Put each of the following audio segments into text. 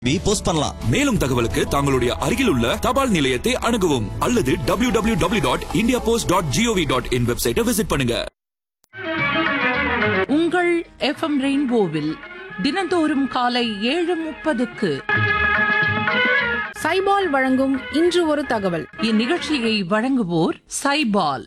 We post பண்ணலாம் மேலும் தகவலுக்கு தங்களுடைய அருகில் உள்ள தபால் நிலையத்தை அணுகவும் அல்லது W W W dot India post dot GOV dot in வெப்சைட்டை விசிட் பண்ணுங்க உங்கள் எஃப்எம் ரெயின்போவில் தினந்தோறும் காலை ஏழு முப்பதுக்கு சைபால் வழங்கும் இன்று ஒரு தகவல் இந்நிகழ்ச்சியை வழங்குவோர் சைபால்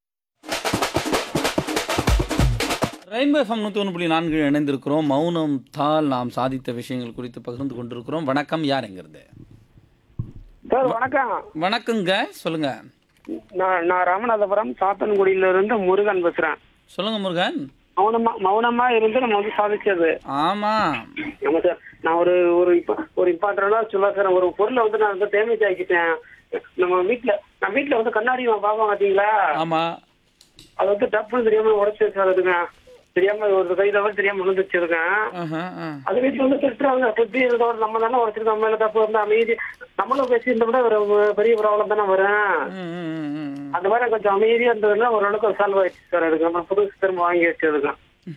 ரெயின்போ எஃப்எம் நூற்றி ஒன்று புள்ளி நான்கு இணைந்திருக்கிறோம் மௌனம் தால் நாம் சாதித்த விஷயங்கள் குறித்து பகிர்ந்து கொண்டிருக்கிறோம் வணக்கம் யார் எங்கிறது சார் வணக்கம் வணக்கங்க சொல்லுங்க நான் நான் ராமநாதபுரம் சாத்தன்குடியில இருந்து முருகன் பேசுறேன் சொல்லுங்க முருகன் மௌனமா மௌனமா இருந்து நம்ம வந்து சாதிச்சது ஆமா ஆமா சார் நான் ஒரு ஒரு இப்ப ஒரு இம்பார்ட்டண்டா சொல்ல சார் ஒரு பொருளை வந்து நான் வந்து டேமேஜ் ஆக்கிட்டேன் நம்ம வீட்ல நான் வீட்ல வந்து கண்ணாடி பாப்போம் பாத்தீங்களா ஆமா அது வந்து டப்புன்னு தெரியாம உடச்சு சார் அதுங்க தெரியாம ஒரு கையில வந்து தெரியாம விழுந்துச்சு இருக்கேன் ஆஹா, ஆ. அது வீட்டுல வந்து திட்டுறாங்க திட்டி இருந்தோட நம்ம தானே உடச்சிருக்கோம் மேல தப்பு வந்து அமைதி நம்மளும் பேசியிருந்த விட ஒரு பெரிய ப்ராப்ளம் தானே வரும் ம், ம், ம், ம். அந்த மாதிரி கொஞ்சம் அமைதியா இருந்ததுன்னா ஓரளவுக்கு சால்வ் ஆயிடுச்சு சார் அதுக்கு நம்ம புதுசு திரும்ப வாங்கி வச்சதுக்கு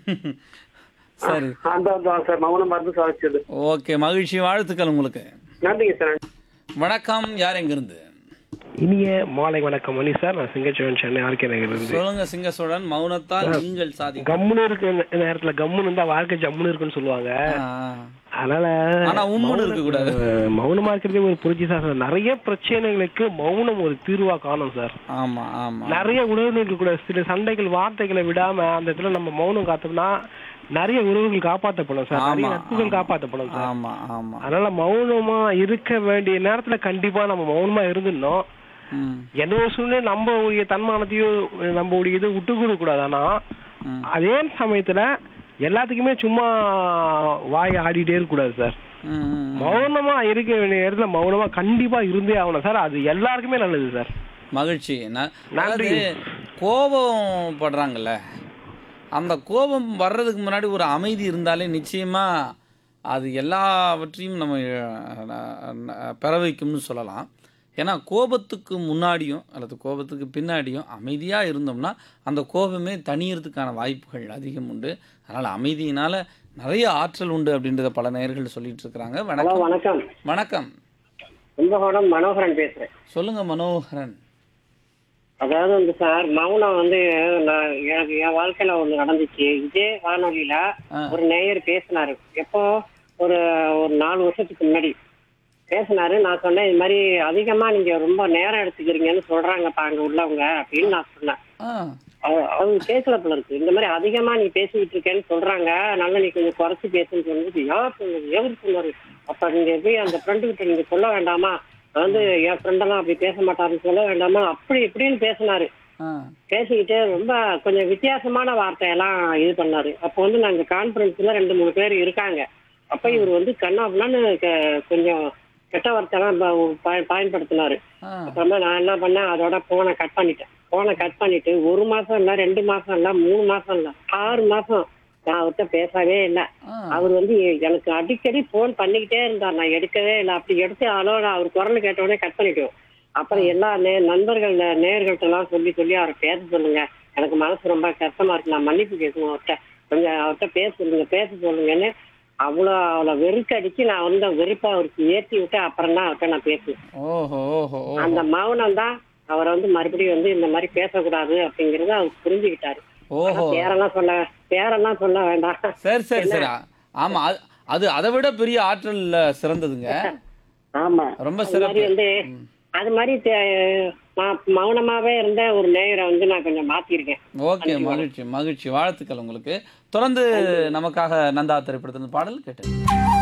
சரி அந்த தான் சார் மௌனம் மருந்து சாதிச்சது ஓகே மகிழ்ச்சி வாழ்த்துக்கள் உங்களுக்கு நன்றிங்க சார் வணக்கம் யார் எங்கிருந்து இனிய மாலை வணக்கம் மணி சார் நான் சிங்கச்சோழன் சென்னை ஆர்கே நகர்ல இருந்து சொல்லுங்க சிங்கசோழன் மௌனத்தால் நீங்கள் சாதி கம்முன்னு இருக்க நே- நேரத்துல கம்முன்னு இருந்தா வாழ்க்கை ஜம்முன்னு இருக்குன்னு சொல்லுவாங்க ஆ. அதனால ஆனா உம்முன்னு இருக்க கூடாது அஹ், மௌனமா இருக்கிறதே ஒரு புரட்சி சார் நிறைய பிரச்சனைகளுக்கு மௌனம் ஒரு தீர்வா காணும் சார் ஆமா ஆமா நிறைய உறவுகளுக்கு கூட சில சண்டைகள் வார்த்தைகளை விடாம அந்த இடத்துல நம்ம மௌனம் காத்தோம்னா நிறைய உறவுகள் காப்பாற்றப்படும் சார் நிறைய ஆமா, நட்புகள் காப்பாற்றப்படும் சார் ஆமா ஆமா அதனால மௌனமா இருக்க வேண்டிய நேரத்துல கண்டிப்பா நம்ம மௌனமா இருந்துடணும் ம், எந்த ஒரு சூழ்நிலை நம்ம உடைய தன்மானத்தையோ நம்ம உடைய இதை விட்டு கொடுக்க கூடாது ஆனா ம். அதே சமயத்துல எல்லாத்துக்குமே சும்மா வாய் ஆடிட்டே இருக்க கூடாது சார் ம், ம். மௌனமா இருக்க வேண்டிய இடத்துல மௌனமா கண்டிப்பா இருந்தே ஆகணும் சார் அது எல்லாருக்குமே நல்லது சார் மகிழ்ச்சி ந- நன்றி. அதாவது கோபம் படுறாங்கல்ல அந்த கோபம் வர்றதுக்கு முன்னாடி ஒரு அமைதி இருந்தாலே நிச்சயமா அது எல்லாவற்றையும் நம்ம அஹ், அஹ், பெற வைக்கும்னு சொல்லலாம் ஏன்னா கோபத்துக்கு முன்னாடியும் அல்லது கோபத்துக்கு பின்னாடியும் அமைதியாக இருந்தோம்னா அந்த கோபமே தணியறதுக்கான வாய்ப்புகள் அதிகம் உண்டு அதனால் அமைதியினால நிறைய ஆற்றல் உண்டு அப்படின்றத பல நேயர்கள் சொல்லிட்டு இருக்கிறாங்க ஹலோ வணக்கம் வணக்கம் வணக்கம் கும்பகோணம் மனோகரன் பேசுறேன் சொல்லுங்க மனோகரன் அதாவது வந்து சார் மௌனம் வந்து நான் எனக்கு என் வாழ்க்கையில ஒண்ணு நடந்துச்சு இதே வானொலியில ஆ. ஒரு நேயர் பேசினாரு எப்போ ஒரு ஒரு நாலு வருஷத்துக்கு முன்னாடி பேசினாரு நான் சொன்னேன் இது மாதிரி அதிகமா நீங்க ரொம்ப நேரம் எடுத்துக்கிறீங்கன்னு சொல்றாங்கப்பா அங்க உள்ளவங்க அப்படின்னு நான் சொன்னேன் ஆ அவ- அவங்க கேட்கல போல இருக்கு இந்த மாதிரி அதிகமா நீ பேசிக்கிட்டு இருக்கேன்னு சொல்றாங்க அதனால நீ கொஞ்சம் குறைச்சு பேசுன்னு சொன்னது யார் சொன்னது எவர் சொன்னாரு அப்ப நீங்க போய் அந்த ஃப்ரெண்டு கிட்ட நீங்க சொல்ல வேண்டாமா நான் வந்து என் ஃப்ரெண்டெல்லாம் அப்படி பேச மாட்டாருன்னு சொல்ல வேண்டாமா அப்படி இப்படின்னு பேசினாரு ஆ பேசிக்கிட்டு ரொம்ப கொஞ்சம் வித்தியாசமான வார்த்தையெல்லாம் இது பண்ணாரு அப்போ வந்து நாங்க கான்பரன்ஸ்ல ரெண்டு மூணு பேர் இருக்காங்க அப்ப இவர் வந்து கண்ணாப்புலான்னு க- கொஞ்சம் கெட்ட வார்த்தையெல்லாம் ப- ப- பயன்படுத்தினாரு ஆ அப்புறமா நான் என்ன பண்ணேன் அதோட போனை கட் பண்ணிட்டேன் போனை கட் பண்ணிட்டு ஒரு மாசம் இல்ல ரெண்டு மாசம் இல்ல மூணு மாசம் இல்ல ஆறு மாசம் நான் அவர்கிட்ட பேசவே இல்லை ஆ அவர் வந்து எனக்கு அடிக்கடி போன் பண்ணிக்கிட்டே இருந்தார் நான் எடுக்கவே இல்லை அப்படி எடுத்து அதோட அவர் குரல் கேட்ட உடனே கட் பண்ணிட்டோம் அப்புறம் எல்லா நே நண்பர்கள் நே- நேயர்கள்ட்ட எல்லாம் சொல்லி சொல்லி அவரை பேச சொல்லுங்க எனக்கு மனசு ரொம்ப கஷ்டமா இருக்கு நான் மன்னிப்பு கேட்கணும் அவர்கிட்ட கொஞ்சம் அவர்கிட்ட பேச சொல்லுங்க பேச சொல்லுங்கன்னு அவ்வளோ அவளை வெறுக்கடிச்சு நான் வந்து வெறுப்பா அவருக்கு ஏற்றி விட்டு அப்புறம் தான் அவர்கிட்ட நான் பேசுவேன் ஓஹோ ஓஹோ ஓஹோ அந்த மௌனம் தான் அவரை வந்து மறுபடியும் வந்து இந்த மாதிரி பேசக்கூடாது அப்படிங்கறத அவர் புரிஞ்சுக்கிட்டாரு ஆனா ஓஹோ பேரெல்லாம் சொல்ல பேரெல்லாம் சொல்ல வேண்டாம் சரி சரி சரி ஆமா அது- அது அதை விட பெரிய ஆற்றல் சிறந்ததுங்க ஆமா ரொம்ப அது மாதிரி சிறப்பு வந்து அது மாதிரி தே- நான் மௌனமாவே இருந்த ஒரு நேயரை வந்து நான் கொஞ்சம் மாத்திருக்கேன் ஓகே மகிழ்ச்சி மகிழ்ச்சி வாழ்த்துக்கள் உங்களுக்கு தொடர்ந்து நமக்காக நந்தா திரைப்படத்தின் பாடல் கேட்டு